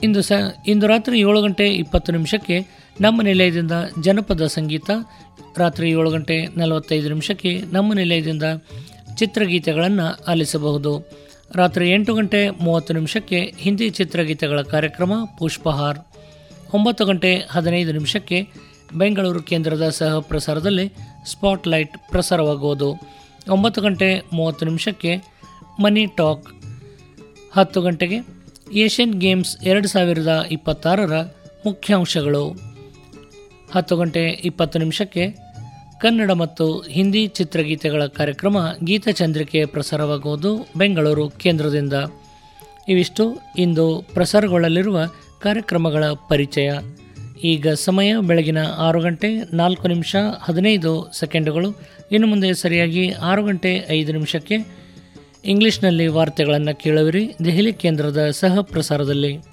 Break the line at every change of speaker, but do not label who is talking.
ಇಂದು ಸ ಇಂದು ರಾತ್ರಿ ಏಳು ಗಂಟೆ ಇಪ್ಪತ್ತು ನಿಮಿಷಕ್ಕೆ ನಮ್ಮ ನಿಲಯದಿಂದ ಜನಪದ ಸಂಗೀತ ರಾತ್ರಿ ಏಳು ಗಂಟೆ ನಲವತ್ತೈದು ನಿಮಿಷಕ್ಕೆ ನಮ್ಮ ನಿಲಯದಿಂದ ಚಿತ್ರಗೀತೆಗಳನ್ನು ಆಲಿಸಬಹುದು ರಾತ್ರಿ ಎಂಟು ಗಂಟೆ ಮೂವತ್ತು ನಿಮಿಷಕ್ಕೆ ಹಿಂದಿ ಚಿತ್ರಗೀತೆಗಳ ಕಾರ್ಯಕ್ರಮ ಪುಷ್ಪಹಾರ್ ಒಂಬತ್ತು ಗಂಟೆ ಹದಿನೈದು ನಿಮಿಷಕ್ಕೆ ಬೆಂಗಳೂರು ಕೇಂದ್ರದ ಸಹ ಪ್ರಸಾರದಲ್ಲಿ ಸ್ಪಾಟ್ಲೈಟ್ ಪ್ರಸಾರವಾಗುವುದು ಒಂಬತ್ತು ಗಂಟೆ ಮೂವತ್ತು ನಿಮಿಷಕ್ಕೆ ಮನಿ ಟಾಕ್ ಹತ್ತು ಗಂಟೆಗೆ ಏಷ್ಯನ್ ಗೇಮ್ಸ್ ಎರಡು ಸಾವಿರದ ಇಪ್ಪತ್ತಾರರ ಮುಖ್ಯಾಂಶಗಳು ಹತ್ತು ಗಂಟೆ ಇಪ್ಪತ್ತು ನಿಮಿಷಕ್ಕೆ ಕನ್ನಡ ಮತ್ತು ಹಿಂದಿ ಚಿತ್ರಗೀತೆಗಳ ಕಾರ್ಯಕ್ರಮ ಗೀತಚಂದ್ರಿಕೆ ಪ್ರಸಾರವಾಗುವುದು ಬೆಂಗಳೂರು ಕೇಂದ್ರದಿಂದ ಇವಿಷ್ಟು ಇಂದು ಪ್ರಸಾರಗೊಳ್ಳಲಿರುವ ಕಾರ್ಯಕ್ರಮಗಳ ಪರಿಚಯ ಈಗ ಸಮಯ ಬೆಳಗಿನ ಆರು ಗಂಟೆ ನಾಲ್ಕು ನಿಮಿಷ ಹದಿನೈದು ಸೆಕೆಂಡುಗಳು ಇನ್ನು ಮುಂದೆ ಸರಿಯಾಗಿ ಆರು ಗಂಟೆ ಐದು ನಿಮಿಷಕ್ಕೆ ಇಂಗ್ಲಿಷ್ನಲ್ಲಿ ವಾರ್ತೆಗಳನ್ನು ಕೇಳುವಿರಿ ದೆಹಲಿ ಕೇಂದ್ರದ ಸಹ ಪ್ರಸಾರದಲ್ಲಿ